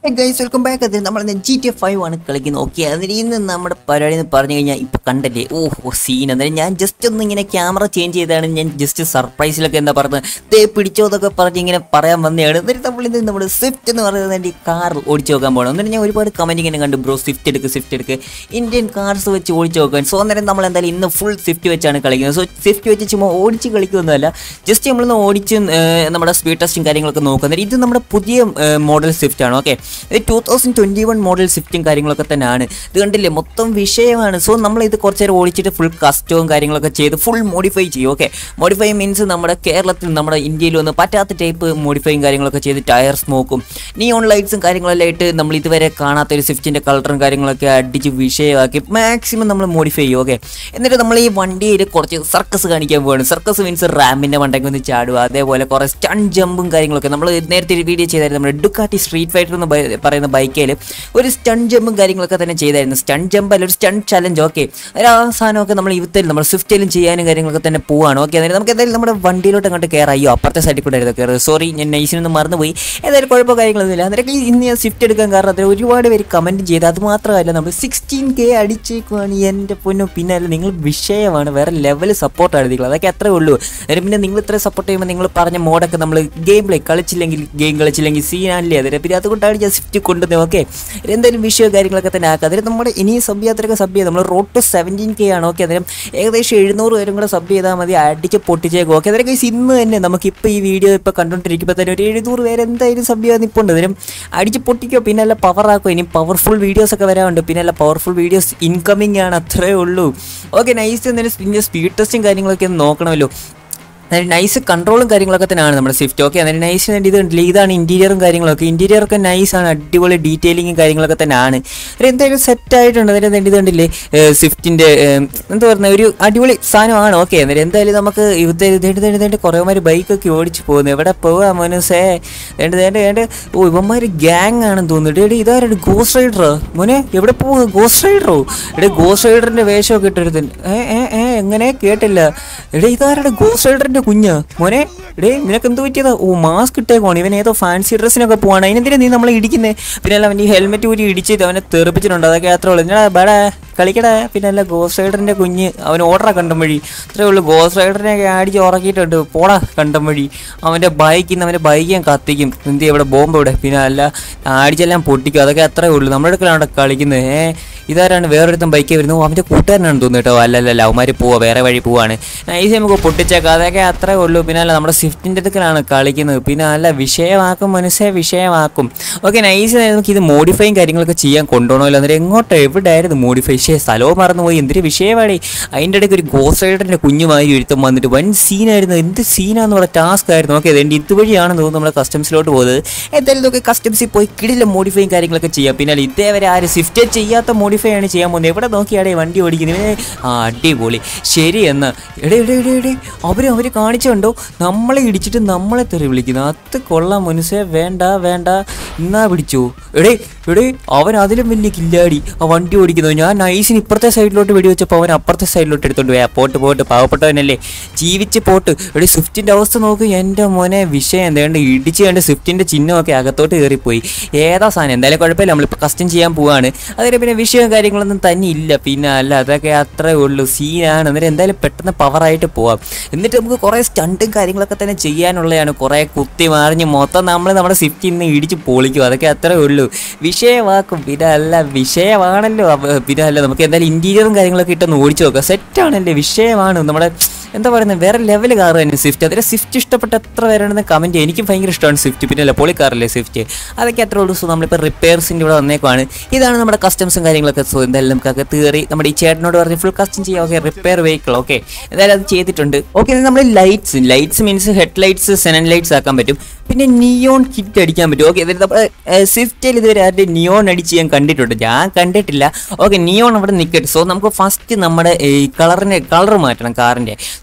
guys welcome back അതിന് നമ്മൾ G T F five ആണ് കളിക്കുന്നത് ഓക്കെ അതിൽ ഇന്ന് നമ്മുടെ പരിപാടി എന്ന് പറഞ്ഞു കഴിഞ്ഞാൽ ഇപ്പം കണ്ടല്ലേ ഓഹോ സീൻ അന്നേരം ഞാൻ ജസ്റ്റ് ഒന്ന് ഇങ്ങനെ ക്യാമറ ചേഞ്ച് ചെയ്താണ് ഞാൻ ജസ്റ്റ് സർപ്രൈസിലൊക്കെ എന്താ പറഞ്ഞത് ദേ പിടിച്ചോ എന്നൊക്കെ പറഞ്ഞ് ഇങ്ങനെ പറയാൻ വന്നതാണ് എന്നിട്ട് നമ്മൾ ഇന്ന് നമ്മുടെ സ്വിഫ്റ്റ് എന്ന് പറയുന്നത് ഈ കാർ ഓടിച്ച് നോക്കാൻ പോകണം എന്നിട്ട് ഞാൻ ഒരുപാട് കമൻറ്റ് ഇങ്ങനെ കണ്ടു ബ്രോ സ്വിഫ്റ്റ് എടുക്ക് സ്വിഫ്റ്റ് എടുക്ക് ഇന്ത്യൻ കാർസ് വെച്ച് ഓടിച്ച് നോക്കാൻ സോ അന്നേരം നമ്മൾ എന്തായാലും ഇന്ന് ഫുൾ സ്വിഫ്റ്റ് വെച്ചാണ് കളിക്കുന്നത് സോ സ്വിഫ്റ്റ് വെച്ച് ചുമ്മാ ഓടിച്ച് കളിക്കുകയൊന്നുമല്ല ജസ്റ്റ് നമ്മളൊന്ന് ഓടിച്ച് ഏർ, നമ്മുടെ സ്പീഡ് ടെസ്റ്റും കാര്യങ്ങളൊക്കെ നോക്കുന്നത് ഇത് നമ്മുടെ പുതിയ മോഡൽ സ്വിഫ്റ്റ് ആണ് ഓക്കെ ഇത് two thousand twenty one model സ്വിഫ്റ്റും കാര്യങ്ങളൊക്കെ തന്നെയാണ് ഇത് കണ്ടില്ലേ മൊത്തം വിഷയമാണ് സോ നമ്മൾ ഇത് കുറച്ച് നേരം ഓടിച്ചിട്ട് ഫുൾ കസ്റ്റവും കാര്യങ്ങളൊക്കെ ചെയ്ത് ഫുൾ മോഡിഫൈ ചെയ്യും ഓക്കെ മോഡിഫൈ മീൻസ് നമ്മുടെ കേരളത്തിൽ നമ്മുടെ ഇന്ത്യയിൽ വന്ന് പറ്റാത്ത ടൈപ്പ് മോഡിഫൈയും കാര്യങ്ങളൊക്കെ ചെയ്ത് ടയർ സ്മോക്കും നിയോൺ ലൈറ്റ്സും കാര്യങ്ങളെല്ലാം ആയിട്ട് നമ്മൾ ഇതുവരെ കാണാത്ത ഒരു സ്വിഫ്റ്റിൻ്റെ കളറും കാര്യങ്ങളൊക്കെ അടിച്ച് വിഷയമാക്കി മാക്സിമം നമ്മൾ മോഡിഫൈ ചെയ്യും ഓക്കെ എന്നിട്ട് നമ്മൾ ഈ വണ്ടിയിൽ കുറച്ച് സർക്കസ് കാണിക്കാൻ പോവാണ് സർക്കസ് മീൻസ് റാമിൻ്റെ വണ്ടയ്ക്ക് ഒന്ന് ചാടുക അതേപോലെ കുറേ സ്റ്റൺ ജമ്പും കാര്യങ്ങളൊക്കെ നമ്മൾ നേരത്തെ ഒരു വീഡിയോ ചെയ്തായിരുന്നു നമ്മുടെ ഡുക്കാട്ടി സ്ട്രീറ്റ് ഫൈറ്റർ എന്ന് ബൈ- പറയുന്ന ബൈക്കിൽ ഒരു സ്റ്റൺ ജമ്പും കാര്യങ്ങളൊക്കെ തന്നെ ചെയ്തായിരുന്നു സ്റ്റൺ ജമ്പ് അല്ല ഒരു സ്റ്റൺ ചലഞ്ച് ഓക്കെ ഒരു ആ സാധനമൊക്കെ നമ്മൾ ഇവത്തിൽ നമ്മൾ സ്വിഫ്റ്റിലും ചെയ്യാനും കാര്യങ്ങളൊക്കെ തന്നെ പോവാണ് ഓക്കെ അതായത് നമുക്ക് എന്തായാലും നമ്മുടെ വണ്ടിയിലോട്ട് അങ്ങോട്ട് കയറാം അയ്യോ അപ്പുറത്തെ സൈഡിൽ കൂടെ ആയിരുന്നു കയറുക സോറി ഞാൻ നൈസിനൊന്നും മറന്നുപോയി ഏതായാലും കുഴപ്പമോ കാര്യങ്ങളൊന്നുമില്ല അന്നേരം ഇന്ന് ഞാൻ സ്വിഫ്റ്റ് എടുക്കാൻ കാരണം അതിൽ ഒരുപാട് പേര് കമൻറ്റ് ചെയ്ത് അത് മാത്രമല്ല നമ്മൾ സിക്സ്റ്റീൻ കെ അടിച്ചേക്കുവാണ് എൻ്റെ പൊന്നു പിന്നെ അല്ല നിങ്ങൾ വിഷയമാണ് വേറെ ലെവൽ സപ്പോർട്ടാണ് നിങ്ങൾ അതൊക്കെ അത്രേ ഉള്ളൂ അന്നേരം പിന്നെ നിങ്ങൾ ഇത്ര സപ്പോർട്ട് ചെയ്യുമ്പോൾ നിങ്ങൾ പറഞ്ഞ മോഡൊക്കെ നമ്മൾ ഗെയിം പ്ലേ കളിച്ചില്ലെങ്കിൽ ഗെയിം കളിച്ചില്ലെങ്കിൽ സീനാണില്ലേ അതിന് പിന്നെ അതുകൊണ്ടാണ് ഞാൻ സ്വിഫ്റ്റ് കൊണ്ടുവന്നത് ഓക്കെ എന്തായാലും വിഷയോ കാര്യങ്ങളൊക്കെ തന്നെ ആക്കുക അതിന് നമ്മുടെ ഇനി സബ് യാത്രയൊക്കെ സബ് ചെയ്ത് നമ്മൾ റോഡ് ടു സെവൻറ്റീൻ കെ ആണ് ഓക്കെ അന്നേരം ഏകദേശം എഴുന്നൂറ് പേരും കൂടെ സബ് ചെയ്താൽ മതി അടിച്ച് പൊട്ടിച്ചേക്കും ഓക്കെ അതൊക്കെ ഇന്ന് തന്നെ നമുക്കിപ്പോൾ ഈ വീഡിയോ ഇപ്പോൾ കണ്ടുകൊണ്ടിരിക്കുമ്പോൾ തന്നെ ഒരു എഴുന്നൂറ് പേര് എന്തായാലും സബ് ചെയ്യാൻ നിൽപ്പുണ്ട് അന്നേരം അടിച്ച് പൊട്ടിക്കോ പിന്നെ അല്ല പവർ ആക്കോ ഇനി പവർഫുൾ വീഡിയോസ് ഒക്കെ വരാറുണ്ട് പിന്നെ അല്ല പവർഫുൾ വീഡിയോസ് ഇൻകമിങ് ആണ് അത്രേ ഉള്ളൂ ഓക്കെ നൈസ് എന്തെങ്കിലും പിന്നെ സ്പീഡ് ടെസ്റ്റും കാര്യങ്ങളൊക്കെ ഒന്ന് നോക്കണമല്ലോ അതായത് നൈസ് കൺട്രോളും കാര്യങ്ങളൊക്കെ തന്നെയാണ് നമ്മുടെ സ്വിഫ്റ്റ് ഓക്കെ അതായത് നൈസ് ഇത് കണ്ടില്ലേ ഇതാണ് ഇൻറ്റീരിയറും കാര്യങ്ങളൊക്കെ ഇൻറ്റീരിയർ ഒക്കെ നൈസാണ് അടിപൊളി ഡീറ്റെയിലിങ്ങും കാര്യങ്ങളൊക്കെ തന്നെയാണ് ഒരു എന്തായാലും സെറ്റ് ആയിട്ടുണ്ട് അതായത് ഇത് കണ്ടില്ലേ സ്വിഫ്റ്റിൻ്റെ എന്താ പറയുക ഒരു അടിപൊളി സാധനമാണ് ഓക്കെ അന്നേരം എന്തായാലും നമുക്ക് ഇവിടുത്തെ ഇതേണ്ട് തേണ്ട് തേണ്ട് കുറേമാർ ബൈക്കൊക്കെ ഓടിച്ച് പോകുന്നു എവിടെ പോവാ മോനസേ വേണ്ട വേണ്ട വേണ്ട ഓ ഇവന്മാർ ഗ്യാങ് ആണെന്ന് തോന്നുന്നു എടേ ഇതാരുടെ ഗോസ്റ്റ് റൈഡറോ മോനെ എവിടെ പോകുന്നു ഗോസ്റ്റ് റൈഡറോ എടേ ഗോസ്റ്റ് റൈഡറിൻ്റെ വേഷമൊക്കെ ഇട്ടെടുത്ത് ഏ ഏ ഏ എങ്ങനെ കേട്ടില്ല എടേ ഇതാരുടെ ഗോസ്റ്റ് റൈഡറിൻ്റെ കുഞ്ഞ് മോനെ എടേ നിനക്ക് എന്ത് പറ്റിയതാ ഓ മാസ്ക് ഇട്ടേക്കോണം ഇവൻ ഏതോ ഫാൻസി ഡ്രസ്സിനൊക്കെ പോവാണ് അതിനെന്തിനാ നീ നമ്മളെ ഇടിക്കുന്നത് പിന്നെ അല്ല അവൻ ഈ ഹെൽമെറ്റ് ഊരി ഇടിച്ചിട്ട് അവനെ തെറിപ്പിച്ചിട്ടുണ്ട് അതൊക്കെ അത്രേ ഉള്ളൂ എന്നാ ബടാ കളിക്കടാ പിന്നെ അല്ല ഗോസ്റ്റ് റൈഡറിൻ്റെ കുഞ്ഞ് അവൻ ഓർഡറാ കണ്ടം വഴി അത്രേ ഉള്ളൂ ഗോസ്റ്റ് റൈഡറിനെയൊക്കെ അടിച്ച് ഉറക്കിയിട്ടുണ്ട് പോടാ കണ്ടം വഴി അവൻ്റെ ബൈക്കിൽ നിന്ന് അവൻ്റെ ബൈക്ക് ഞാൻ കത്തിക്കും എന്ത് ചെയ്യും ഇവിടെ ബോംബ് ഇവിടെ പിന്നെ അല്ല അടിച്ചെല്ലാം പൊട്ടിക്കും അതൊക്കെ അത്രേ ഉള്ളൂ നമ്മുടെ അടുക്കലാണ് അവിടെ കളിക്കുന്നത് ഏ ഇതാരാണ് വേറൊരുത്തൻ ബൈക്ക് വരുന്നത് ഓ, അവൻ്റെ കൂട്ടുകാരനാണ് തോന്നുന്നു കേട്ടോ അല്ല അല്ല അവന്മാർ പോവാ വേറെ വഴി പോവാണ് നൈസ് നമുക്ക് പൊട്ടിച്ചേക്കാം അതൊക്കെ അത്രേ ഉള്ളൂ പിന്നെ അല്ല നമ്മുടെ സ്വിഫ്റ്റിൻ്റെ അടുക്കലാണ് കളിക്കുന്നത് പിന്നെ അല്ല വിഷയമാക്കും മനസ്സേ വിഷയമാക്കും ഓക്കെ നൈസ് നമുക്ക് ഇത് മോഡിഫൈയും കാര്യങ്ങളൊക്കെ ചെയ്യാൻ കൊണ്ടുപോകണമല്ലോ അന്നേരം എങ്ങോട്ടോ എവിടെയായിരുന്നു മോഡിഫൈ ശേ സ്ഥലവും മറന്നുപോയി എന്തൊരു വിഷയമാണ് അതിൻ്റെ ഇടയ്ക്ക് ഒരു ഗോസ് റൈഡറിൻ്റെ കുഞ്ഞുമായി ഒരുത്തം വന്നിട്ട് വൻ സീനായിരുന്നു എന്ത് സീനാന്ന് പറഞ്ഞ ടാസ്ക് ആയിരുന്നു ഓക്കെ അതിൻ്റെ ഇതുവഴിയാണെന്ന് തോന്നുന്നു നമ്മൾ കസ്റ്റംസിലോട്ട് പോകുന്നത് എന്തായാലും ഇതൊക്കെ കസ്റ്റംസിൽ പോയി കിടില മോഡിഫൈയും കാര്യങ്ങളൊക്കെ ചെയ്യാം പിന്നെ അല്ല ഇതേവരെ ആരും സ്വിഫ്റ്റ് ചെയ്യാത്ത മോഡിഫൈ ആണ് ചെയ്യാൻ പോകുന്നത് എവിടെ നോക്കിയാടേ വണ്ടി ഓടിക്കുന്നത് ഇവനെ ആ അടിപൊളി ശരി എന്നാ എടേ എടേ എടേ എടേ അവർ അവർ കാണിച്ചുണ്ടോ നമ്മളെ ഇടിച്ചിട്ട് നമ്മളെ തെറി വിളിക്കുന്നു അത് കൊള്ളാം മനുഷ്യ വേണ്ട വേണ്ട എന്നാ പിടിച്ചു എടേ എടേ അവൻ അതിലും വലിയ കില്ലാടി ആ വണ്ടി ഓടിക്കുന്നത് ഞാൻ നൈസിന് ഇപ്പുറത്തെ സൈഡിലോട്ട് വെടിവെച്ചപ്പോൾ അവൻ അപ്പുറത്തെ സൈഡിലോട്ട് എടുത്തോണ്ട് പോയി ആ പോട്ട് പോട്ട് പാവപ്പെട്ടവനല്ലേ ജീവിച്ച് പോട്ട് എടേ സ്വിഫ്റ്റിൻ്റെ അവസ്ഥ നോക്ക് എൻ്റെ മോനെ വിഷയം എന്താണ്ട് ഇടിച്ച് കണ്ട് സ്വിഫ്റ്റിൻ്റെ ചിഹ്നമൊക്കെ അകത്തോട്ട് കയറിപ്പോയി ഏതാ സാധനം എന്തായാലും കുഴപ്പമില്ല നമ്മളിപ്പോൾ കസ്റ്റം ചെയ്യാൻ പോവാണ് അതിന് പിന്നെ വിഷയവും കാര്യങ്ങളൊന്നും തന്നെ ഇല്ല പിന്നെ അല്ല അതൊക്കെ അത്രേ ഉള്ളൂ സീനാണ് എന്നിട്ട് എന്തായാലും പെട്ടെന്ന് പവറായിട്ട് പോവാം എന്നിട്ട് നമുക്ക് കുറേ സ്റ്റണ്ടും കാര്യങ്ങളൊക്കെ തന്നെ ചെയ്യാനുള്ളതാണ് കുറേ കുത്തി മറിഞ്ഞ് മൊത്തം നമ്മൾ നമ്മുടെ സ്വിഫ്റ്റിൽ നിന്ന് ഇടിച്ച് പൊളിക്കും അതൊക്കെ അത്രേ ഉള്ളൂ വിഷയമാക്കും പിന്നെ അല്ല വിഷയമാണല്ലോ അവ- പിന്നെ അല്ല നമുക്ക് എന്തായാലും ഇൻറ്റീരിയറും കാര്യങ്ങളൊക്കെ ഇട്ടൊന്ന് ഓടിച്ചു നോക്കാം സെറ്റാണല്ലേ വിഷയമാണ് നമ്മുടെ എന്താ പറയുന്നത് വേറെ ലെവൽ കാർ തന്നെ സ്വിഫ്റ്റ് അതിൽ സ്വിഫ്റ്റ് ഇഷ്ടപ്പെട്ട എത്ര പേരാണെന്ന് കമൻറ്റ് എനിക്കും ഭയങ്കര ഇഷ്ടമാണ് സ്വിഫ്റ്റ് പിന്നെ അല്ല പൊളി കാറല്ലേ സ്വിഫ്റ്റ് അതൊക്കെ അത്ര ഉള്ളൂ സോ നമ്മളിപ്പോൾ റിപ്പയർസിൻ്റെ ഇവിടെ വന്നേക്കുവാണ് ഇതാണ് നമ്മുടെ കസ്റ്റംസും കാര്യങ്ങളൊക്കെ സോ എന്തായാലും നമുക്ക് അകത്ത് കയറി നമ്മുടെ ഈ ചേട്ടനോട് പറഞ്ഞ് ഫുൾ കസ്റ്റം ചെയ്യാം ഓക്കെ റിപ്പയർ വെഹിക്കിൾ ഓക്കെ എന്തായാലും അത് ചെയ്തിട്ടുണ്ട് ഓക്കെ നമ്മൾ lights lights means headlights xenon lights ആക്കാൻ പറ്റും പിന്നെ നിയോൺ കിറ്റ് അടിക്കാൻ പറ്റും ഓക്കെ അതായത് നമ്മുടെ സ്വിഫ്റ്റിൽ ഇതുവരെ ആരുടെ നിയോൺ അടിച്ച് ഞാൻ കണ്ടിട്ടുണ്ട് ഞാൻ കണ്ടിട്ടില്ല ഓക്കെ നിയോൺ അവിടെ നിൽക്കട്ടെ സോ നമുക്ക് ഫസ്റ്റ് നമ്മുടെ ഈ കളറിനെ കളർ മാറ്റണം കാറിൻ്റെ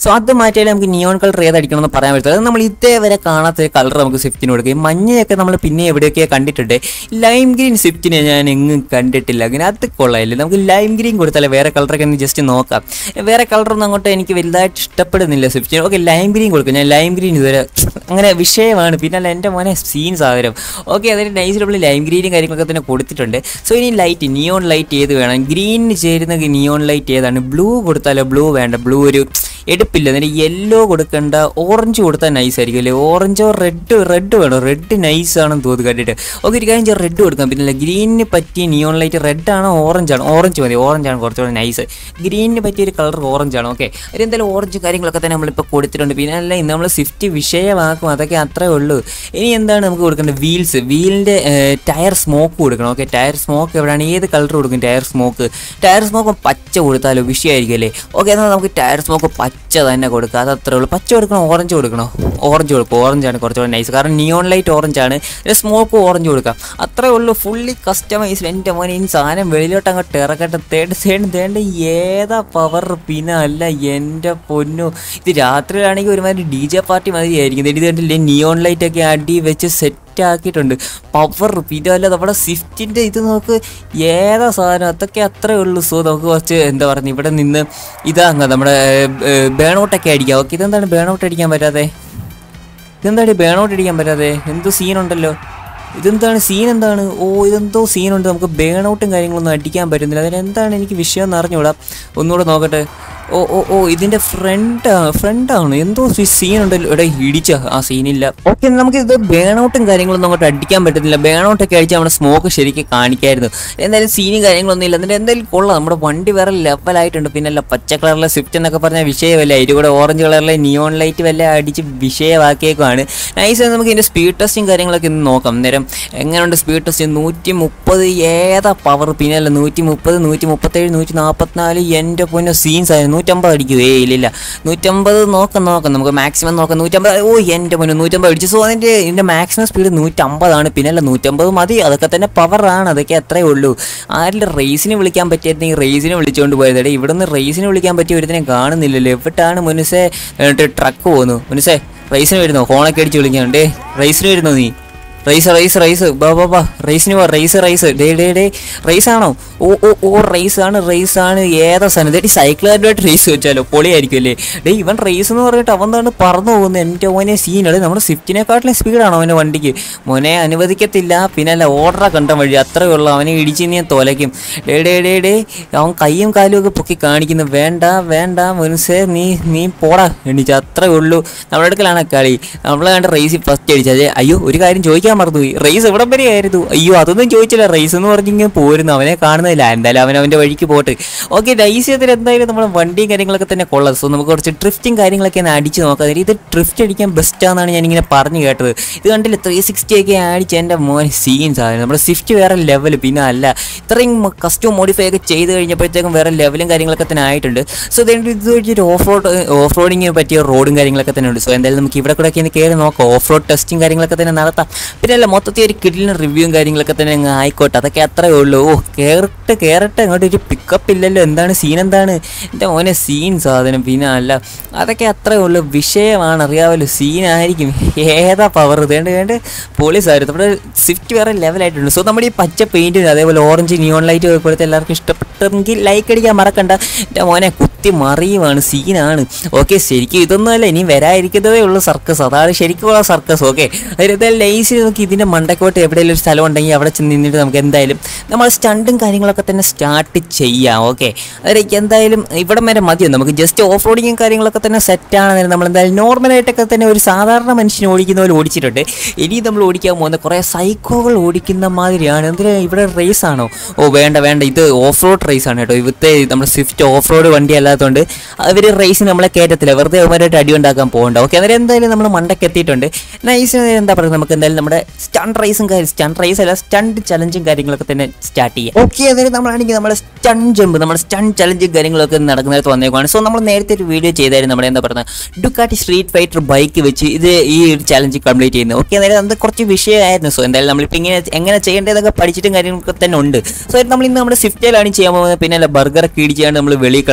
സോ അത് മാറ്റിയാലേ നമുക്ക് നിയോൺ കളർ ഏതടിക്കണം എന്ന് പറയാൻ പറ്റില്ല അത് നമ്മൾ ഇതേവരെ കാണാത്ത കളർ നമുക്ക് സ്വിഫ്റ്റിന് കൊടുക്കും ഈ മഞ്ഞയൊക്കെ നമ്മൾ പിന്നെ എവിടെയൊക്കെ കണ്ടിട്ടുണ്ട് ലൈം ഗ്രീൻ സ്വിഫ്റ്റിനെ ഞാൻ എങ്ങും കണ്ടിട്ടില്ല അങ്ങനെ അത് കൊള്ളായില്ലേ നമുക്ക് ലൈം ഗ്രീൻ കൊടുത്താലേ വേറെ കളറൊക്കെ ഒന്ന് ജസ്റ്റ് നോക്കാം വേറെ കളറൊന്നും അങ്ങോട്ട് എനിക്ക് വലുതായിട്ട് ഇഷ്ടപ്പെടുന്നില്ല സ്വിഫ്റ്റിന് ഓക്കെ ലൈം ഗ്രീൻ കൊടുക്കും ഞാൻ ലൈം ഗ്രീൻ ഇതുവരെ അങ്ങനെ വിഷയമാണ് പിന്നെ അല്ല എൻ്റെ മോനെ സീൻ സാധനം ഓക്കെ അതിന് നൈസ് നമ്മൾ ലൈം ഗ്രീനും കാര്യങ്ങളൊക്കെ തന്നെ കൊടുത്തിട്ടുണ്ട് സോ ഇനി ലൈറ്റ് നിയോൺ ലൈറ്റ് ഏത് വേണം ഗ്രീനിന് ചേരുന്ന നിയോൺ ലൈറ്റ് ഏതാണ് ബ്ലൂ കൊടുത്താലോ ബ്ലൂ വേണ്ട ബ്ലൂ ഒരു എടുപ്പില്ല അതിന് യെല്ലോ കൊടുക്കേണ്ട ഓറഞ്ച് കൊടുത്താൽ നൈസ് ആയിരിക്കും അല്ലേ ഓറഞ്ചോ റെഡ് റെഡ് വേണം റെഡ് നൈസ് ആണെന്ന് തോന്നുന്നു കണ്ടിട്ട് ഓക്കെ ഒരു കാര്യം റെഡ് കൊടുക്കാം പിന്നെ ഗ്രീനിന് പറ്റിയ നിയോൺ ലൈറ്റ് റെഡ് ആണോ ഓറഞ്ച് ആണോ ഓറഞ്ച് മതി ഓറഞ്ച് ആണ് കുറച്ചുകൂടെ നൈസ് ഗ്രീനിന് പറ്റിയ ഒരു കളർ ഓറഞ്ച് ആണ് ഓക്കെ ഒരു എന്തായാലും ഓറഞ്ച് കാര്യങ്ങളൊക്കെ തന്നെ നമ്മളിപ്പോൾ കൊടുത്തിട്ടുണ്ട് പിന്നെ അല്ല ഇന്ന് നമ്മൾ സ്വിഫ്റ്റ് വിഷയമാക്കും അതൊക്കെ അത്രേ ഉള്ളൂ ഇനി എന്താണ് നമുക്ക് കൊടുക്കേണ്ടത് വീൽസ് വീലിൻ്റെ ടയർ സ്മോക്ക് കൊടുക്കണം ഓക്കെ ടയർ സ്മോക്ക് എവിടെയാണ് ഏത് കളർ കൊടുക്കും ടയർ സ്മോക്ക് ടയർ സ്മോക്ക് പച്ച കൊടുത്താലോ വിഷയമായിരിക്കും അല്ലേ ഓക്കെ എന്നാൽ നമുക്ക് ടയർ സ്മോക്ക് പച്ച തന്നെ കൊടുക്കുക അത് അത്രേ ഉള്ളൂ പച്ച കൊടുക്കണോ ഓറഞ്ച് കൊടുക്കണോ ഓറഞ്ച് കൊടുക്കും ഓറഞ്ചാണ് കുറച്ചുകൂടെ നൈസ് കാരണം നിയോൺ ലൈറ്റ് ഓറഞ്ച് ആണ് സ്മോക്ക് ഓറഞ്ച് കൊടുക്കാം അത്രേ ഉള്ളൂ ഫുള്ളി കസ്റ്റമൈസ്ഡ് എൻ്റെ മോനെ ഈ സാധനം വെളിയിലോട്ട് അങ്ങോട്ട് ഇറക്കട്ടെ തേണ്ട് തേണ്ട് തേണ്ട് ഏതാ പവർ പിന്നെ അല്ല എൻ്റെ പൊന്നു ഇത് രാത്രിയിലാണെങ്കിൽ ഒരുമാതിരി ഡി ജെ പാർട്ടി മാതിരി ആയിരിക്കും ഇത് കണ്ടില്ലേ നിയോൺ ലൈറ്റ് ഒക്കെ അടി വെച്ച് സെറ്റ് ആക്കിയിട്ടുണ്ട് പവർ പിന്നെ അല്ല നമ്മുടെ സ്വിഫ്റ്റിൻ്റെ ഇത് നോക്ക് ഏതാ സാധനം അതൊക്കെ അത്രേ ഉള്ളൂ സോ നമുക്ക് കുറച്ച് എന്താ പറയുക ഇവിടെ നിന്ന് ഇതാ അങ്ങ് നമ്മുടെ ബേണൗട്ടൊക്കെ അടിക്കാം ഓക്കെ ഇതെന്താണ് ബേണൗട്ട് അടിക്കാൻ പറ്റാതെ ഇതെന്താണ് ബേണൗട്ട് അടിക്കാൻ പറ്റാതെ എന്തോ സീനുണ്ടല്ലോ ഇതെന്താണ് സീൻ എന്താണ് ഓ ഇതെന്തോ സീനുണ്ട് നമുക്ക് ബേണൗട്ടും കാര്യങ്ങളൊന്നും അടിക്കാൻ പറ്റുന്നില്ല അതിന് എന്താണ് എനിക്ക് വിഷയം എന്ന് അറിഞ്ഞൂടാ ഒന്നുകൂടെ നോക്കട്ടെ ഓ ഓ ഓ ഇതിന്റെ ഫ്രണ്ട് ഫ്രണ്ടാണ് എന്തോ സീൻ ഉണ്ടല്ലോ ഇവിടെ ഇടിച്ച ആ സീനില്ല ഓക്കെ നമുക്ക് ഇത് ബേണൗട്ടും കാര്യങ്ങളൊന്നും അങ്ങോട്ട് അടിക്കാൻ പറ്റുന്നില്ല ബേണൗട്ടൊക്കെ അടിച്ച് നമ്മുടെ സ്മോക്ക് ശരിക്കും കാണിക്കായിരുന്നു എന്തായാലും സീനും കാര്യങ്ങളൊന്നും ഇല്ല എന്നിട്ട് എന്തായാലും കൊള്ളാം നമ്മുടെ വണ്ടി വേറെ ലെവലായിട്ടുണ്ട് പിന്നെ അല്ല പച്ച കളറിലെ സ്വിഫ്റ്റ് എന്നൊക്കെ പറഞ്ഞാൽ വിഷയമല്ല അതിൽ കൂടെ ഓറഞ്ച് കളറിലെ നിയോൺ ലൈറ്റ് വല്ല അടിച്ച് വിഷയമാക്കിയേക്കുവാണ് നൈസ് നമുക്ക് ഇതിന്റെ സ്പീഡ് ടെസ്റ്റും കാര്യങ്ങളൊക്കെ ഇന്ന് നോക്കാം അന്നേരം എങ്ങനെയുണ്ട് സ്പീഡ് ടെസ്റ്റ് നൂറ്റി മുപ്പത് ഏതാ പവർ പിന്നെ അല്ല നൂറ്റി മുപ്പത് നൂറ്റി മുപ്പത്തേഴ് നൂറ്റി നാൽപ്പത്തിനാല് എൻ്റെ പൊന്നെ സീൻസ് ആയിരുന്നു നൂറ്റമ്പത് അടിക്കും ഏ ഇല്ലില്ല നൂറ്റമ്പത് നോക്കാം നോക്കാം നമുക്ക് മാക്സിമം നോക്കാം നൂറ്റമ്പത് ഓ എൻ്റെ പൊന്നെ നൂറ്റമ്പത് അടിച്ചു സോ അതിൻ്റെ ഇതിൻ്റെ മാക്സിമം സ്പീഡ് നൂറ്റമ്പതാണ് പിന്നെ അല്ല നൂറ്റമ്പത് മതി അതൊക്കെ തന്നെ പവറാണ് അതൊക്കെ അത്രേ ഉള്ളൂ ആരിൽ റേസിന് വിളിക്കാൻ പറ്റിയിരുന്നെങ്കിൽ റേസിന് വിളിച്ചുകൊണ്ട് പോയത് എടേ ഇവിടുന്ന് റേസിന് വിളിക്കാൻ പറ്റിയ ഒരുത്തിനെ കാണുന്നില്ലല്ലോ എവിട്ടാണ് മുനുസേ ട്രക്ക് പോകുന്നു മുനുസേ റേസിന് വരുന്നോ ഫോണൊക്കെ അടിച്ച് വിളിക്കാണ്ട് റേസിന് വരുന്നോ നീ റൈസ് റൈസ് റൈസ് ബാ ബാ ബാ റൈസിന് പോ റൈസ് റൈസ് ഡേ ഡേ ഡേ റൈസ് ആണോ ഓ ഓ ഓ റൈസ് ആണ് റൈസ് ആണ് ഏതാ സാധനം ഇതേ സൈക്കിളുകാരുമായിട്ട് റേസ് വെച്ചാലോ പൊളിയായിരിക്കും അല്ലേ ഡേ ഇവൻ റേസ് എന്ന് പറഞ്ഞിട്ട് അവൻ എന്താണ് പറന്നു പോകുന്നത് എൻ്റെ മോനെ സീനാണ് നമ്മുടെ സ്വിഫ്റ്റിനെക്കാട്ടിലും സ്പീഡാണോ അവൻ്റെ വണ്ടിക്ക് മോനെ അനുവദിക്കത്തില്ല പിന്നെ അല്ല ഓർഡറാ കണ്ട വഴി അത്രയേ ഉള്ളൂ അവനെ ഇടിച്ച് ഞാൻ തോലയ്ക്കും ഡേ ഡേ ഡേ ഡേ അവൻ കൈയും കാലും ഒക്കെ പൊക്കി കാണിക്കുന്നു വേണ്ട വേണ്ട മുൻസേ നീ നീ പോടാ എണീച്ച് അത്രേ ഉള്ളൂ നമ്മുടെ അടുക്കലാണ് കളി നമ്മളെ കണ്ട റേസിൽ ഫസ്റ്റ് അടിച്ചത് അയ്യോ ഒരു കാര്യം ചോദിക്കാൻ മറന്നുപോയി റേസ് എവിടെ വരെ ആയിരുന്നു അയ്യോ അതൊന്നും ചോദിച്ചില്ല റേസ് എന്ന് പറഞ്ഞിങ്ങനെ പോരുന്നു അവനെ കാണുന്നില്ല എന്തായാലും അവൻ അവൻ്റെ വഴിക്ക് പോട്ട് ഓക്കെ റൈസ് ചെയ്തിട്ട് എന്തായാലും നമ്മുടെ വണ്ടിയും കാര്യങ്ങളൊക്കെ തന്നെ കൊള്ളത് സോ നമുക്ക് കുറച്ച് ഡ്രിഫ്റ്റും കാര്യങ്ങളൊക്കെ ഒന്ന് അടിച്ച് നോക്കാം ഇത് ഡ്രിഫ്റ്റ് അടിക്കാൻ ബെസ്റ്റാണെന്നാണ് ഞാനിങ്ങനെ പറഞ്ഞു കേട്ടത് ഇത് കണ്ടില്ല ത്രീ സിക്സ്റ്റി ഒക്കെ അടിച്ച് എൻ്റെ മോൻ സീൻസ് ആണ് നമ്മുടെ സ്വിഫ്റ്റ് വേറെ ലെവൽ പിന്നെ അല്ല ഇത്രയും കസ്റ്റം മോഡിഫൈ ഒക്കെ ചെയ്ത് കഴിഞ്ഞപ്പോഴത്തേക്കും വേറെ ലെവലും കാര്യങ്ങളൊക്കെ തന്നെ ആയിട്ടുണ്ട് സോ ഇതുകൊണ്ട് ഇത് വെച്ചിട്ട് ഓഫ് റോഡ് ഓഫ് റോഡിങ്ങിന് പറ്റിയ റോഡും കാര്യങ്ങളൊക്കെ തന്നെ ഉണ്ട് സോ എന്തായാലും നമുക്ക് ഇവിടെ കൂടെ ഒക്കെ ഒന്ന് കയറി നോക്കാം ഓഫ് റോഡ് ടെസ്റ്റും കാര്യങ്ങളൊക്കെ തന്നെ നടത്താം പിന്നെ അല്ല മൊത്തത്തിൽ ഒരു കിഡിലിന് റിവ്യൂവും കാര്യങ്ങളൊക്കെ തന്നെ അങ്ങ് ആയിക്കോട്ടെ അതൊക്കെ അത്രേ ഉള്ളൂ ഓ കയറട്ടെ കയറട്ടെ അങ്ങോട്ട് ഒരു പിക്കപ്പ് ഇല്ലല്ലോ എന്താണ് സീൻ എന്താണ് എൻ്റെ മോനെ സീൻ സാധനം പിന്നെ അല്ല അതൊക്കെ അത്രേ ഉള്ളൂ വിഷയമാണ് അറിയാമല്ലോ സീനായിരിക്കും ഏതാ പവർ വേണ്ട വേണ്ട പോലീസായിരുന്നു നമ്മുടെ സ്വിഫ്റ്റ് വേറെ ലെവലായിട്ടുണ്ട് സോ നമ്മുടെ ഈ പച്ച പെയിൻറ്റ് അതേപോലെ ഓറഞ്ച് നിയോൺ ലൈറ്റ് കൊടുത്ത് എല്ലാവർക്കും ഇഷ്ടപ്പെട്ടെങ്കിൽ ലൈക്ക് അടിക്കാൻ മറക്കണ്ട എൻ്റെ മോനെ കുത്തി മറിയുമാണ് സീനാണ് ഓക്കെ ശരിക്കും ഇതൊന്നുമല്ല ഇനി വരാതിരിക്കുന്നതേ ഉള്ളൂ സർക്കസ് അതാണ് ശരിക്കുള്ള സർക്കസ് ഓക്കെ അതായത് ലൈസിൽ നമുക്ക് ഇതിൻ്റെ മണ്ടക്കോട്ട് എവിടെയെങ്കിലും ഒരു സ്ഥലം ഉണ്ടെങ്കിൽ അവിടെ ചെന്ന് നിന്നിട്ട് നമുക്ക് എന്തായാലും നമ്മൾ സ്റ്റണ്ടും കാര്യങ്ങളൊക്കെ തന്നെ സ്റ്റാർട്ട് ചെയ്യാം ഓക്കെ അതായത് എന്തായാലും ഇവിടം വരെ മതിയോ നമുക്ക് ജസ്റ്റ് ഓഫ് റോഡിങ്ങും കാര്യങ്ങളൊക്കെ തന്നെ സെറ്റാണെന്ന് നമ്മൾ എന്തായാലും നോർമലായിട്ടൊക്കെ തന്നെ ഒരു സാധാരണ മനുഷ്യൻ ഓടിക്കുന്ന പോലെ ഓടിച്ചിട്ടുണ്ട് ഇനി നമ്മൾ ഓടിക്കാൻ പോകുന്ന കുറേ സൈക്കോകൾ ഓടിക്കുന്ന മാതിരിയാണ് എന്തിനാ ഇവിടെ റേസ് ആണോ ഓ വേണ്ട വേണ്ട ഇത് ഓഫ് റോഡ് റേസ് ആണ് കേട്ടോ ഇവിടുത്തെ നമ്മുടെ സ്വിഫ്റ്റ് ഓഫ് റോഡ് വണ്ടി അല്ലാത്തതുകൊണ്ട് അവർ റേസ് നമ്മളെ കയറ്റത്തില്ല വെറുതെ അവന്മാരായിട്ട് അടി ഉണ്ടാക്കാൻ പോകണ്ട ഓക്കെ അന്നേരം എന്തായാലും നമ്മൾ മണ്ടയ്ക്ക് എത്തിയിട്ടുണ്ട് നൈസ് എന്താ പറയുക നമുക്ക് എന്തായാലും നമ്മുടെ സ്റ്റണ്ട് റേസും കാര്യം സ്റ്റണ്ട് റേസ് അല്ല സ്റ്റണ്ട് ചലഞ്ചും കാര്യങ്ങളൊക്കെ തന്നെ സ്റ്റാർട്ട് ചെയ്യാം ഓക്കെ അതായത് നമ്മളാണെങ്കിൽ നമ്മുടെ സ്റ്റൺ ജമ്പ് നമ്മുടെ സ്റ്റൺ ചലഞ്ചും കാര്യങ്ങളൊക്കെ നടക്കുന്നിടത്ത് വന്നേക്കുവാണ് സോ നമ്മൾ നേരത്തെ ഒരു വീഡിയോ ചെയ്തായിരുന്നു നമ്മുടെ എന്താ പറയുക ഡുക്കാട്ടി സ്ട്രീറ്റ് ഫൈറ്റർ ബൈക്ക് വെച്ച് ഇത് ഈ ഒരു ചലഞ്ച് കംപ്ലീറ്റ് ചെയ്യുന്നത് ഓക്കെ അതായത് അത് കുറച്ച് വിഷയമായിരുന്നു സോ എന്തായാലും നമ്മളിപ്പോൾ ഇങ്ങനെ എങ്ങനെ ചെയ്യേണ്ടതൊക്കെ പഠിച്ചിട്ടും കാര്യങ്ങളൊക്കെ തന്നെ ഉണ്ട് സോ നമ്മൾ ഇന്ന് നമ്മുടെ സ്വിഫ്റ്റിലാണ് ചെയ്യാൻ പോകുന്നത് പിന്നെ അല്ല ബർഗറൊക്കെ ഇടിച്ചാണ് നമ്മൾ വെളിയിൽ കളഞ്ഞു പിന്നെ അല്ല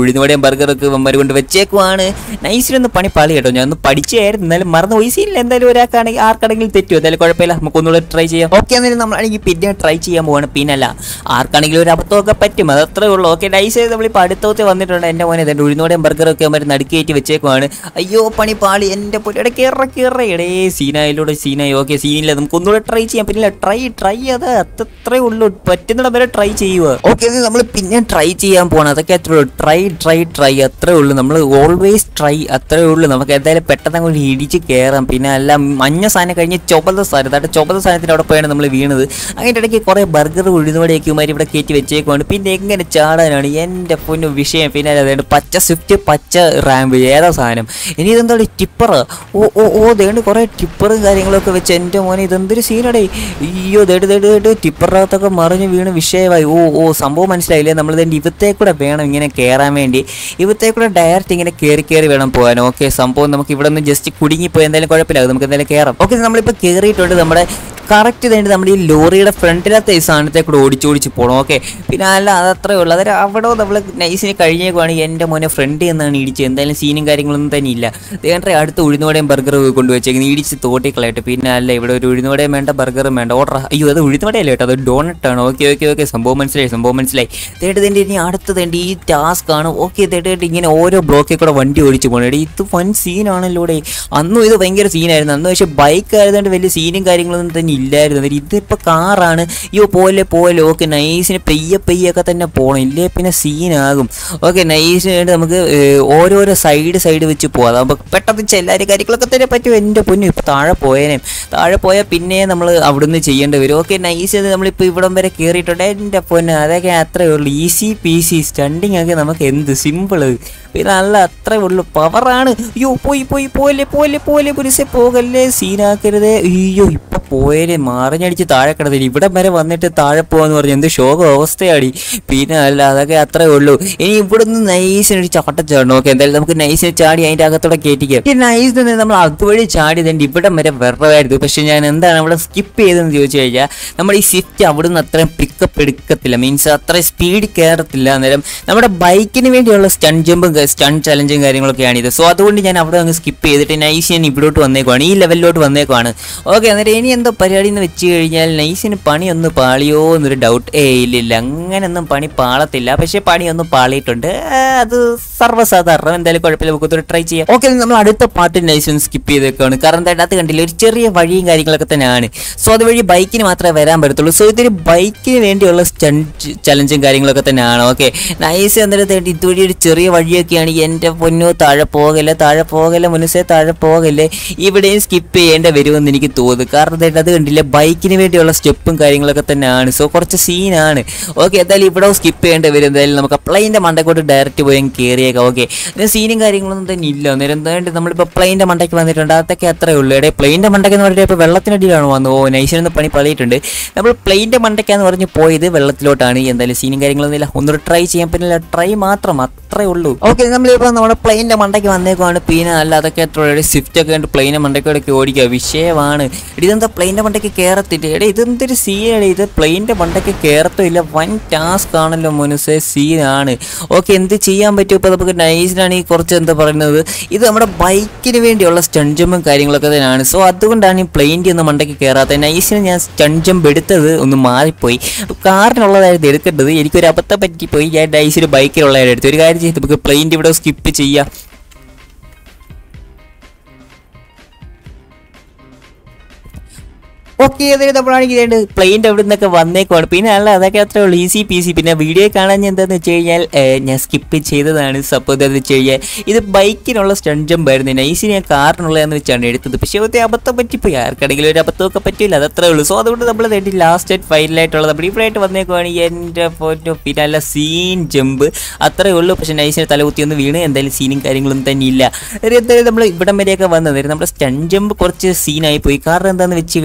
ഉഴുന്നുവടയും ബർഗറൊക്കെ ഇവന്മാർ കൊണ്ട് വെച്ചേക്കുവാണ് നൈസിലൊന്ന് പണി പാളി കേട്ടോ ഞാൻ ഒന്ന് പഠിച്ചായിരുന്നു എന്നാലും മറന്നു പോയി സീനില്ല എന്തായാലും ഒരാൾക്കാണെങ്കിൽ ആർക്കാണെങ്കിലും തെറ്റും എന്തായാലും കുഴപ്പമില്ല നമുക്കൊന്നുകൂടെ ട്രൈ ചെയ്യാം ഓക്കെ എന്നാലും നമ്മളാണെങ്കിൽ പിന്നെ ട്രൈ ചെയ്യാൻ പോവാണ് പിന്നല്ല ആർക്കാണെങ്കിലും ഒരു അബദ്ധമൊക്കെ പറ്റും അത് അത്രേ ഉള്ളൂ ഓക്കെ നൈസ് നമ്മളിപ്പോൾ അടുത്തോത്തെ വന്നിട്ടുണ്ട് എൻ്റെ മോനെ എൻ്റെ ഉഴുന്നോടെയും ബർഗറൊക്കെ അവർ നടുക്കി കയറ്റി വെച്ചേക്കുവാണ് അയ്യോ പണി പാളി എൻ്റെ പൊന്നിയുടെ കയറ കയറ എടേ സീനായിലൂടെ സീനായി ഓക്കെ സീനില്ല നമുക്ക് ഒന്നുകൂടെ ട്രൈ ചെയ്യാം പിന്നെ ട്രൈ ട്രൈ അത് അത്രേ ഉള്ളൂ പറ്റുന്നിടം വരെ ട്രൈ ചെയ്യുക ഓക്കെ നമ്മൾ പിന്നെ ട്രൈ ചെയ്യാൻ പോകണം അതൊക്കെ അത്രേ ഉള്ളൂ ട്രൈ ട്രൈ ട്രൈ അത്രേ ഉള്ളൂ നമ്മൾ ഓൾവേസ് ട്രൈ അത്രേ ഉള്ളൂ നമുക്ക് എന്തായാലും പെട്ടെന്ന് അങ്ങോട്ട് ഇടിച്ച് കയറാം പിന്നെ അല്ല മഞ്ഞ സാധനം കഴിഞ്ഞ് ചുവന്ന സാധനം അതായത് ചുവന്ന സാധനത്തിന് അവിടെ പോയാണ് നമ്മൾ വീണത് അതിൻ്റെ ഇടയ്ക്ക് കുറേ ബർഗർ ഉഴുന്നുവടെയൊക്കെ ഇവന്മാർ ഇവിടെ കയറ്റി വെച്ചേക്കുവാണ് പിന്നെ എങ്ങനെ ചാടാനാണ് എൻ്റെ പൊന്നു വിഷയം പിന്നെ അതുകൊണ്ട് പച്ച സ്വിഫ്റ്റ് പച്ച റാമ്പ് ഏതാ സാധനം ഇനി ഇതെന്താ ടിപ്പർ ഓ ഓ ഓ ദേണ്ട് കുറേ ടിപ്പറും കാര്യങ്ങളൊക്കെ വെച്ച് എൻ്റെ മോനെ ഇതെന്തൊരു സീനടേ അയ്യോ ദേട് ദേട് ദേട് ടിപ്പറിനകത്തൊക്കെ മറിഞ്ഞ് വീണ് വിഷയമായി ഓ ഓ സംഭവം മനസ്സിലായില്ലേ നമ്മൾ ഇതിൻ്റെ ഇവത്തെ കൂടെ വേണം ഇങ്ങനെ കയറാൻ വേണ്ടി ഇവത്തെ കൂടെ ഡയറക്റ്റ് ഇങ്ങനെ കയറി കയറി വേണം പോകാൻ ഓക്കെ സംഭവം നമുക്ക് ഇവിടെ നിന്ന് ജസ്റ്റ് കുടുങ്ങിപ്പോയി എന്തായാലും കുഴപ്പമില്ല അത് നമുക്ക് എന്തായാലും കയറാം ഓക്കെ നമ്മളിപ്പോൾ കയറിയിട്ടുണ്ട് നമ്മുടെ കറക്റ്റ് തന്നെ നമ്മുടെ ഈ ലോറിയുടെ ഫ്രണ്ടിലത്തെ ഈ സാധനത്തെ കൂടെ ഓടിച്ചോടിച്ച് പോകണം ഓക്കെ പിന്നെ അല്ല അതത്രേ ഉള്ളൂ അതായത് അവിടെ നമ്മൾ നൈസിന് കഴിഞ്ഞേക്കുവാണ് എൻ്റെ മോനെ ഫ്രണ്ട് എന്നാണ് ഇടിച്ചത് എന്തായാലും സീനും കാര്യങ്ങളൊന്നും തന്നെ ഇല്ല ദേണ്ടേ അടുത്ത് ഉഴുന്നുവടയും ബർഗർ കൊണ്ടുവച്ചേക്കുന്നത് ഇടിച്ച് തോട്ടിക്കളയട്ടെ പിന്നെ അല്ല ഇവിടെ ഒരു ഉഴുന്നുവടയും വേണ്ട ബർഗറും വേണ്ട ഓർഡർ അയ്യോ അത് ഉഴുന്നുവടയല്ല കേട്ടോ അത് ഡോണറ്റ് ആണ് ഓക്കെ ഓക്കെ ഓക്കെ സംഭവം മനസ്സിലായി സംഭവം മനസ്സിലായി തേട്ട് തേണ്ടി ഇനി അടുത്ത് തേണ്ടി ഈ ടാസ്ക് ആണ് ഓക്കെ തേട്ട് തേണ്ടി ഇങ്ങനെ ഓരോ ബ്ലോക്കിൽ കൂടെ വണ്ടി ഓടിച്ച് പോകണം എടീ ഇത് വൻ സീനാണല്ലോ ഇവിടെ അന്നും ഇത് ഭയങ്കര സീനായിരുന്നു അന്ന് പക്ഷേ ബൈക്ക് ആയതുകൊണ്ട് വലിയ സീനും കാര്യങ്ങളൊന്നും തന്നെ ഇല്ലായിരുന്നു അന്നേരം ഇതിപ്പോൾ കാറാണ് അയ്യോ പോലെ പോലെ ഓക്കെ നൈസിന് പെയ്യ പെയ്യൊക്കെ തന്നെ പോകണം ഇല്ലേ പിന്നെ സീനാകും ഓക്കെ നൈസിന് വേണ്ടി നമുക്ക് ഏഹ്, ഓരോരോ സൈഡ് സൈഡ് വെച്ച് പോകാം അതാകുമ്പോൾ പെട്ടെന്ന് ചെല്ലാരും കാര്യങ്ങളൊക്കെ തന്നെ പറ്റും എൻ്റെ പൊന്നു ഇപ്പോൾ താഴെ പോയേനെ താഴെ പോയാൽ പിന്നെ നമ്മൾ അവിടുന്ന് ചെയ്യേണ്ടി വരും ഓക്കെ നൈസ് നമ്മളിപ്പോൾ ഇവിടം വരെ കയറിയിട്ടുണ്ട് എൻ്റെ പൊന്ന് അതൊക്കെ അത്രേ ഉള്ളൂ ഈസി പി സി സ്റ്റണ്ടിങ് ഒക്കെ നമുക്ക് എന്ത് സിമ്പിള് പിന്നെ നല്ല അത്രേ ഉള്ളൂ പവറാണ് അയ്യോ പോയി പോയി പോലെ പോലെ പോലെ പുരുഷെ പോകല്ലേ സീനാക്കരുതേ അയ്യോ ഇപ്പൊ പോയേനെ മാറിഞ്ഞടിച്ച് താഴെ കിടന്നില്ല ഇവിടെ വരെ വന്നിട്ട് താഴെ പോവാന്ന് പറഞ്ഞു എന്ത് ശോക അവസ്ഥയാടി പിന്നെ അല്ല അതൊക്കെ അത്രേ ഉള്ളൂ ഇനി ഇവിടുന്ന് നൈസിനൊരു ചാട്ടച്ചാടണം ഓക്കെ എന്തായാലും നമുക്ക് നൈസിന് ചാടി അതിൻ്റെ അകത്തോടെ കയറ്റിക്കാം ഈ നൈസ് തന്നെ നമ്മൾ അതുവഴി ചാടിയതുണ്ട് ഇവിടം വരെ വെറുതായിരുന്നു പക്ഷെ ഞാൻ എന്താണ് അവിടെ സ്കിപ്പ് ചെയ്തതെന്ന് ചോദിച്ചു കഴിഞ്ഞാൽ നമ്മൾ ഈ സ്വിഫ്റ്റ് അവിടുന്ന് അത്രയും പിക്കപ്പ് എടുക്കത്തില്ല മീൻസ് അത്രയും സ്പീഡ് കയറത്തില്ല അന്നേരം നമ്മുടെ ബൈക്കിന് വേണ്ടിയുള്ള സ്റ്റൺ ജമ്പും സ്റ്റൺ ചലഞ്ചും കാര്യങ്ങളൊക്കെയാണ് ഇത് സോ അതുകൊണ്ട് ഞാൻ അവിടെ അങ്ങ് സ്കിപ്പ് ചെയ്തിട്ട് നൈസ് ഞാൻ ഇവിടോട്ട് വന്നേക്കുവാണ് ഈ ലെവലിലോട്ട് വന്നേക്കുവാണ് ഓക്കെ അന്നേരം ഇനി എന്തോ പരിപാടി എന്ന് വെച്ച് കഴിഞ്ഞാൽ നൈസിന് പണി ഒന്ന് പാളിയോ എന്നൊരു ഡൗട്ട് ഏ ഇല്ല ഇല്ല അങ്ങനൊന്നും പണി പാളത്തില്ല പക്ഷേ പണി ഒന്ന് പാളിയിട്ടുണ്ട് ആ, അത് സർവ്വസാധാരണം എന്തായാലും കുഴപ്പമില്ല നമുക്കൊരു ട്രൈ ചെയ്യാം ഓക്കെ നമ്മൾ അടുത്ത പാർട്ട് നൈസ് ഒന്ന് സ്കിപ്പ് ചെയ്തേക്കാണ് കാരണം എന്താ അത് കണ്ടില്ല ഒരു ചെറിയ വഴിയും കാര്യങ്ങളൊക്കെ തന്നെയാണ് സോ അതുവഴി ബൈക്കിന് മാത്രമേ വരാൻ പറ്റത്തുള്ളൂ സോ ഇതൊരു ബൈക്കിന് വേണ്ടിയുള്ള സ്റ്റണ്ട് ചലഞ്ചും കാര്യങ്ങളൊക്കെ തന്നെയാണ് ഓക്കെ നൈസ് എന്നിട്ട് ഇതുവഴി ഒരു ചെറിയ വഴിയൊക്കെയാണ് എൻ്റെ പൊന്നോ താഴെ പോകല്ലേ താഴെ പോകല്ലേ മുനുസേ താഴെ പോകല്ലേ ഇവിടെയും സ്കിപ്പ് ചെയ്യേണ്ട വരുമെന്ന് എനിക്ക് തോന്നുന്നു കാരണം എന്താ അത് കണ്ടില്ല ബൈക്കിന് വേണ്ടിയുള്ള സ്റ്റെപ്പും കാര്യങ്ങളൊക്കെ തന്നെയാണ് സോ കുറച്ച് സീനാണ് ഓക്കെ എന്തായാലും ഇവിടെ സ്കിപ്പ് ചെയ്യേണ്ടി വരും എന്തായാലും നമുക്ക് പ്ലെയിൻ്റെ മണ്ടക്കോട്ട് ഡയറക്റ്റ് പോയി അങ്ങ് കയറിയേക്കാം ഓക്കെ സീനും കാര്യങ്ങളൊന്നും തന്നെ ഇല്ല അന്നേരം എന്തായാലും നമ്മളിപ്പോൾ പ്ലെയിൻ്റെ മണ്ടയ്ക്ക് വന്നിട്ടുണ്ട് അതൊക്കെ അത്രേ ഉള്ളൂ എടേ പ്ലെയിൻ്റെ മണ്ടയ്ക്ക് എന്ന് പറഞ്ഞാൽ ഇപ്പോൾ വെള്ളത്തിനടിയിലാണ് വന്നത് ഓ നൈസിനൊന്ന് പണി പളിയിട്ടുണ്ട് നമ്മൾ പ്ലെയിൻ്റെ മണ്ടയ്ക്കാന്ന് പറഞ്ഞ് പോയത് വെള്ളത്തിലോട്ടാണ് എന്തായാലും സീനും കാര്യങ്ങളൊന്നും ഇല്ല ഒന്നുകൂടെ ട്രൈ ചെയ്യാൻ പറ്റില്ല ട്രൈ മാത്രം അത്രേ ഉള്ളൂ ഓക്കെ നമ്മളിപ്പോൾ നമ്മുടെ പ്ലെയിൻ്റെ മണ്ടയ്ക്ക് വന്നേക്കുവാണ് പിന്നെ അല്ല അതൊക്കെ എത്ര സ്വിഫ്റ്റ് ഒക്കെ ഉണ്ട് പ്ലെയിനെ മണ്ടയ്ക്കൊക്കെ ഓടിക്കുക വിഷയമാണ് എടി ഇതെന്താ പ്ലെയിൻ്റെ മണ്ടയ്ക്ക് കയറത്തില്ല എടേ ഇതെന്തൊരു സീനാണ് ഇത് പ്ലെയിൻ്റെ മണ്ടയ്ക്ക് കയറത്തില്ല വൻ ടാസ്ക് ആണല്ലോ മുനുസേ സീനാണ് ഓക്കെ എന്ത് ചെയ്യാൻ പറ്റും ഇപ്പോൾ നമുക്ക് നൈസിനാണ് ഈ കുറച്ച് എന്താ പറയുന്നത് ഇത് നമ്മുടെ ബൈക്കിന് വേണ്ടിയുള്ള സ്റ്റൺ ജമ്പും കാര്യങ്ങളൊക്കെ തന്നെയാണ് സോ അതുകൊണ്ടാണ് ഈ പ്ലെയിൻ്റെ ഒന്നും മണ്ടയ്ക്ക് കയറാത്തത് നൈസിന് ഞാൻ സ്റ്റൺ ജമ്പ് എടുത്തത് ഒന്ന് മാറിപ്പോയി കാറിനുള്ളതായിരുന്നു എടുക്കേണ്ടത് എനിക്കൊരു അബദ്ധം പറ്റിപ്പോയി ഞാൻ നൈസിന് ബൈക്കിലുള്ളതായിരുന്നു എടുത്തു ഒരു കാര്യം ചെയ്ത് നമുക്ക് പ്ലെയിൻ്റെ ഇവിടെ സ്കിപ്പ് ചെയ്യാം ഓക്കെ അതായത് നമ്മളാണെങ്കിൽ ഇതേണ്ട് പ്ലെയിൻ്റെ അവിടെ നിന്നൊക്കെ വന്നേക്കുവാണ് പിന്നെ അല്ല അതൊക്കെ അത്രേ ഉള്ളൂ ഈസി പി സി പിന്നെ വീഡിയോ കാണാൻ എന്താണെന്ന് വെച്ച് കഴിഞ്ഞാൽ ഏഹ്, ഞാൻ സ്കിപ്പ് ചെയ്തതാണ് സപ്പോസ് എന്താണെന്ന് വെച്ച് കഴിഞ്ഞാൽ ഇത് ബൈക്കിനുള്ള സ്റ്റൺ ജമ്പ് ആയിരുന്നു നൈസിന് ഞാൻ കാറിനുള്ളതെന്ന് വെച്ചാണ് എടുത്തത് പക്ഷേ അത് അബദ്ധം പറ്റിപ്പോയി ആർക്കാണെങ്കിലും ഒരു അബദ്ധമൊക്കെ പറ്റില്ല അതത്രേ ഉള്ളൂ സോ അതുകൊണ്ട് നമ്മൾ വേണ്ടി ലാസ്റ്റ് ആയിട്ട് ഫൈനലായിട്ടുള്ളത് നമ്മൾ ഇവിടെ ആയിട്ട് വന്നേക്കുവാണ് എൻ്റെ ഫോട്ടോ പിന്നെ അല്ല സീൻ ജമ്പ് അത്രേ ഉള്ളൂ പക്ഷേ നൈസിന് തലകുത്തി ഒന്ന് വീണ് എന്തായാലും സീനും കാര്യങ്ങളൊന്നും തന്നെ ഇല്ല ഒരു എന്തായാലും നമ്മൾ ഇവിടം വരെയൊക്കെ വന്നത് നമ്മുടെ സ്റ്റൺ ജമ്പ് കുറച്ച് സീനായി പോയി കാരണം എന്താണെന്ന് വെച്ച് കഴിഞ്ഞാൽ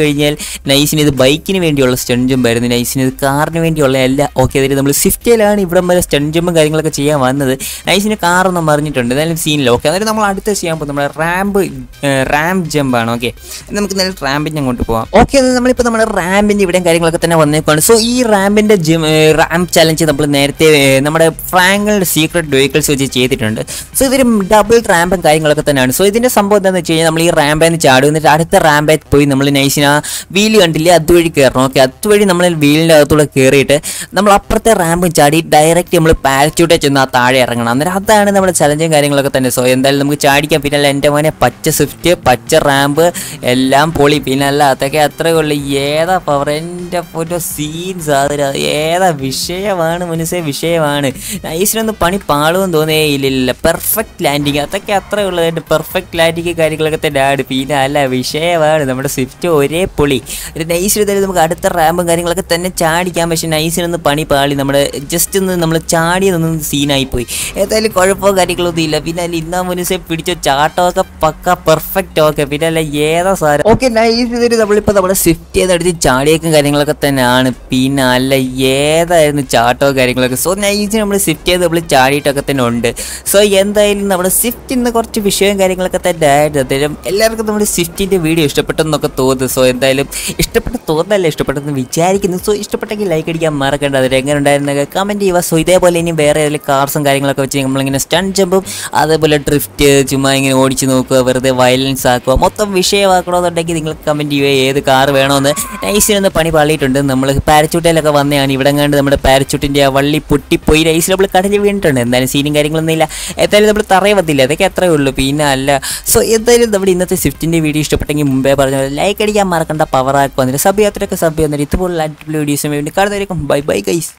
നൈസിന് ഇത് ബൈക്കിന് വേണ്ടിയുള്ള സ്റ്റൺ ജമ്പ് ആയിരുന്നു നൈസിന് ഇത് കാറിന് വേണ്ടിയുള്ള എല്ലാ ഓക്കെ അതിൽ നമ്മൾ സ്വിഫ്റ്റിലാണ് ഇവിടം വരെ സ്റ്റൺ ജമ്പും കാര്യങ്ങളൊക്കെ ചെയ്യാൻ വന്നത് നൈസിന് കാറൊന്നും മറിഞ്ഞിട്ടുണ്ട് എന്തായാലും സീനില്ല ഓക്കെ അതായത് നമ്മൾ അടുത്ത ചെയ്യാൻ പോകും നമ്മുടെ റാമ്പ് റാമ്പ് ജമ്പാണ് ഓക്കെ നമുക്ക് നല്ല റാമ്പിൻ്റെ അങ്ങോട്ട് പോവാം ഓക്കെ നമ്മളിപ്പോൾ നമ്മുടെ റാമ്പിൻ്റെ ഇവിടെയും കാര്യങ്ങളൊക്കെ തന്നെ വന്നേക്കാണ് സോ ഈ റാമ്പിൻ്റെ ജിം റാമ്പ് ചലഞ്ച് നമ്മൾ നേരത്തെ ഏർ, നമ്മുടെ ഫ്രാങ്കളുടെ സീക്രട്ട് വെഹിക്കിൾസ് വെച്ച് ചെയ്തിട്ടുണ്ട് സോ ഇതൊരു ഡബിൾ റാമ്പും കാര്യങ്ങളൊക്കെ തന്നെയാണ് സോ ഇതിൻ്റെ സംഭവം എന്താണെന്ന് വെച്ച് കഴിഞ്ഞാൽ നമ്മൾ ഈ റാമ്പേന്ന് ചാടും എന്നിട്ട് അടുത്ത റാമ്പായി പോയി നമ്മൾ നൈസിന് ആ വീല് കണ്ടില്ലേ അതുവഴി കയറണം ഓക്കെ അതുവഴി നമ്മൾ വീലിൻ്റെ അകത്തൂടെ കയറിയിട്ട് നമ്മൾ അപ്പുറത്തെ റാമ്പും ചാടി ഡയറക്റ്റ് നമ്മൾ പാരച്യൂട്ടെ ചെന്ന് ആ താഴെ ഇറങ്ങണം അന്നേരം അതാണ് നമ്മുടെ ചലഞ്ചും കാര്യങ്ങളൊക്കെ തന്നെ സോ എന്തായാലും നമുക്ക് ചാടിക്കാം പിന്നെ അല്ല എൻ്റെ മോനെ പച്ച സ്വിഫ്റ്റ് പച്ച റാമ്പ് എല്ലാം പൊളി പിന്നെ അല്ല അതൊക്കെ അത്രേ ഉള്ളൂ ഏതാ പവർ എൻ്റെ ഒരു സീൻ സാധനം ഏതാ വിഷയമാണ് മനസ്സേ വിഷയമാണ് നൈസിനൊന്നും പണി പാളുമെന്ന് തോന്നേ ഇല്ലില്ല പെർഫെക്റ്റ് ലാൻഡിങ് അതൊക്കെ അത്രേ ഉള്ളതായിട്ട് പെർഫെക്റ്റ് ലാൻഡിങ് കാര്യങ്ങളൊക്കെ തന്നെ ആണ് പിന്നെ അല്ല വിഷയമാണ് നമ്മുടെ സ്വിഫ്റ്റ് ഒരേ പൊളി ഒരു നൈസിന് തന്നെ നമുക്ക് അടുത്ത റാമ്പും കാര്യങ്ങളൊക്കെ തന്നെ ചാടിക്കാം പക്ഷേ നൈസിനൊന്ന് പണി പാളി നമ്മുടെ ജസ്റ്റ് ഒന്ന് നമ്മൾ ചാടിയതൊന്നും സീനായി പോയി ഏതായാലും കുഴപ്പമോ കാര്യങ്ങളൊന്നും ഇല്ല പിന്നെ അല്ല ഇന്നാ മുനിസെ പിടിച്ച ചാട്ടമൊക്കെ പക്ക പെർഫെക്റ്റ് ഓക്കെ പിന്നെ അല്ല ഏതാ സാധനം ഓക്കെ നൈസ് ഇതൊരു നമ്മളിപ്പോൾ നമ്മുടെ സ്വിഫ്റ്റ് ചെയ്തെടുത്ത് ചാടിയേക്കും കാര്യങ്ങളൊക്കെ തന്നെയാണ് പിന്നെ അല്ല ഏതായിരുന്നു ചാട്ടമോ കാര്യങ്ങളൊക്കെ സോ നൈസ് നമ്മൾ സ്വിഫ്റ്റ് ചെയ്ത് നമ്മൾ ചാടിയിട്ടൊക്കെ തന്നെ ഉണ്ട് സോ എന്തായാലും നമ്മുടെ സ്വിഫ്റ്റ് ഇന്ന് കുറച്ച് വിഷയവും കാര്യങ്ങളൊക്കെ തന്നെ ആയിരുന്നു അന്നേരം എല്ലാവർക്കും നമ്മുടെ സ്വിഫ്റ്റിൻ്റെ വീഡിയോ ഇഷ്ടപ്പെട്ടെന്നൊക്കെ തോന്നുന്നു സോ എന്തായാലും ഇഷ്ടപ്പെട്ട തോന്നല്ല ഇഷ്ടപ്പെട്ടെന്ന് വിചാരിക്കുന്നു സോ ഇഷ്ടപ്പെട്ടെങ്കിൽ ലൈക്ക് അടിക്കാൻ മറക്കണ്ട അതിൽ എങ്ങനെ ഉണ്ടായിരുന്നൊക്കെ കമൻറ്റ് ചെയ്യുക സോ ഇതേപോലെ ഇനി വേറെ ഏതെങ്കിലും കാർസും കാര്യങ്ങളൊക്കെ വെച്ച് നമ്മളിങ്ങനെ സ്റ്റൺ ജമ്പും അതേപോലെ ഡ്രിഫ്റ്റ് ചുമ്മാ ഇങ്ങനെ ഓടിച്ച് നോക്കുക വെറുതെ വയലൻസ് ആക്കുക മൊത്തം വിഷയമാക്കണമെന്നുണ്ടെങ്കിൽ നിങ്ങൾ കമൻറ്റ് ചെയ്യുക ഏത് കാർ വേണമെന്ന് നൈസിനൊന്ന് പണി പാളിയിട്ടുണ്ട് നമ്മൾ പാരച്ചൂട്ടിലൊക്കെ വന്നതാണ് ഇവിടെ കണ്ട് നമ്മുടെ പാരച്ചൂട്ടിൻ്റെ ആ വള്ളി പൊട്ടിപ്പോയി നൈസിൽ നമ്മൾ കടലിൽ വീണിട്ടുണ്ട് എന്തായാലും സീനും കാര്യങ്ങളൊന്നും ഇല്ല എന്തായാലും നമ്മൾ തറയെ വന്നില്ല അതൊക്കെ അത്രേ ഉള്ളൂ പിന്നെ അല്ല സോ എന്തായാലും നമ്മുടെ ഇന്നത്തെ സ്വിഫ്റ്റിൻ്റെ വീഡിയോ ഇഷ്ടപ്പെട്ടെങ്കിൽ മുമ്പേ പറഞ്ഞ ലൈക്ക് അടിക്കാൻ മറക്കണ്ട പവർ ആക്കുക എന്നിട്ട് സബ് യാത്രയൊക്കെ സബ് ചെയ്യുന്നില്ല ഇതുപോലുള്ള അടിപൊളി വീഡിയോസിന് വേണ്ടി കാണുന്നതായിരിക്കും ബൈ ബൈ ഗൈസ്